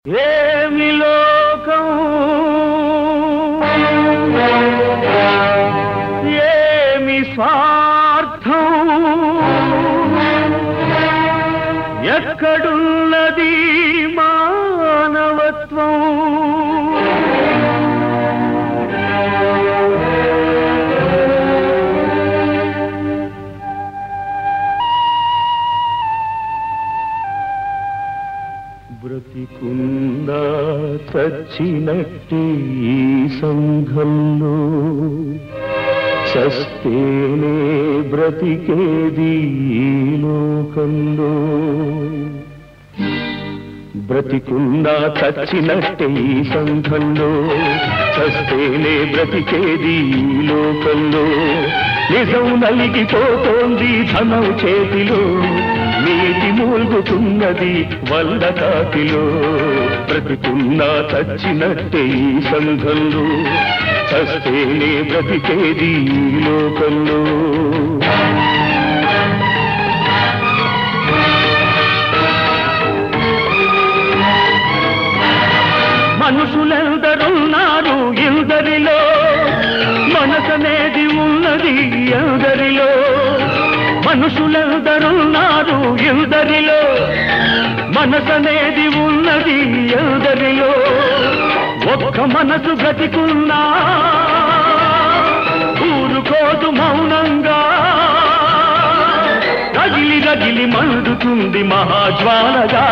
ఏమి లోకం ఏమి స్వార్థం ఎక్కడున్నది మానవత్వం బ్రతికుందా చచ్చినట్టి ఈ సంఘంలో చస్తేనే బ్రతికేది ఈ లోకంలో బ్రతికుందా చచ్చినట్టే ఈ సంఘంలో చస్తేనే బ్రతికేది ఈ లోకంలో నిజం నలిగిపోతోంది ధనం చేతిలో నీటి మూల్గుతున్నది వల్ల కాటిలో బ్రతికున్నా చచ్చినట్టే ఈ సంఘంలో చస్తేనే బ్రతికేది ఈ లోకంలో మనుషులెందరున్నారు ఎందరిలో మనసనేది ఉన్నది ఎందరిలో మనుషులెందరున్నారు ఎందరిలో మనసనేది ఉన్నది ఎందరిలో ఒక్క మనసు గతికున్నా ఊరుకోదు మౌనంగా రగిలి రగిలి మండుతుంది మహాజ్వాలగా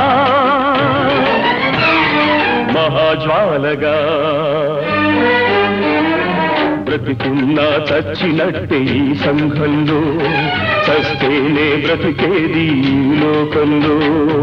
మహాజ్వాలగా బ్రతికున్నా చచ్చినట్టే ఈ సంఘంలో చస్తేనే బ్రతికేది ఈ లోకంలో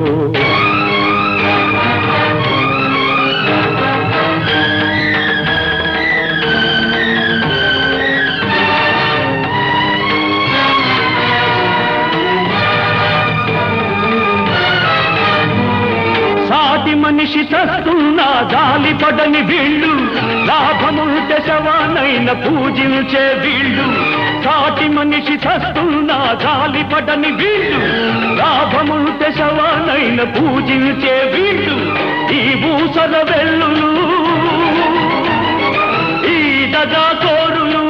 సాటి మనిషి చస్తున్నా జాలి పడని వీళ్ళు లాభముంటే శవానైన పూజించే వీళ్ళు సాటి మనిషి చస్తున్నా జాలి పడని వీళ్ళు లాభముంటే శవానైన పూజించే వీళ్ళు ఈ భూసల వెల్లులు ఈ దగా కోరులు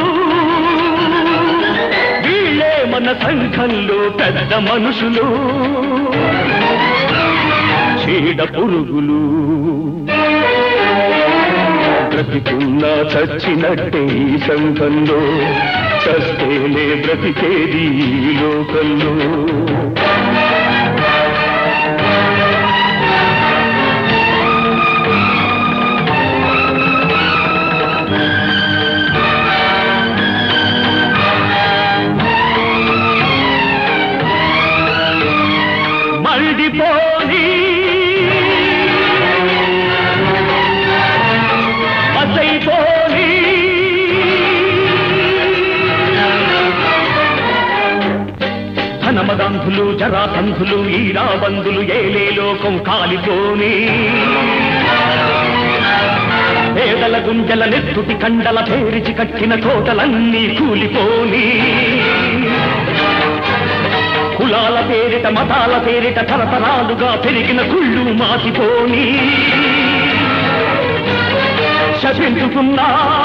వీళ్ళే మన సంఘంలో పెద్ద మనుషులు చీడ పురుగులు బ్రతికున్నా చచ్చినట్టే ఈ సంఘంలో చస్తేనే బ్రతికేది ఈ లోకంలో మళ్ళిపోని మసైపోని ధనమదంధులు జరాసంధులు ఈ రాబంధులు ఏలే లోకం కాలిపోని పేదల గుంజల నెత్తుటి కండల పేరిచి కట్టిన కోటలన్నీ కూలిపోని కులాల పేరిట మతాల పేరిట తరతరాలుగా పెరిగిన కుళ్ళు మాసిపోని శపించుతున్నా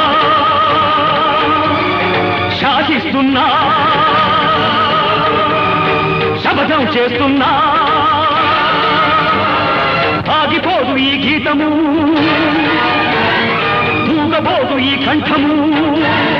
శాసిస్తున్నా శపథం చేస్తున్నా ఆగిపోదు ఈ గీతము మూగబోదు ఈ కంఠము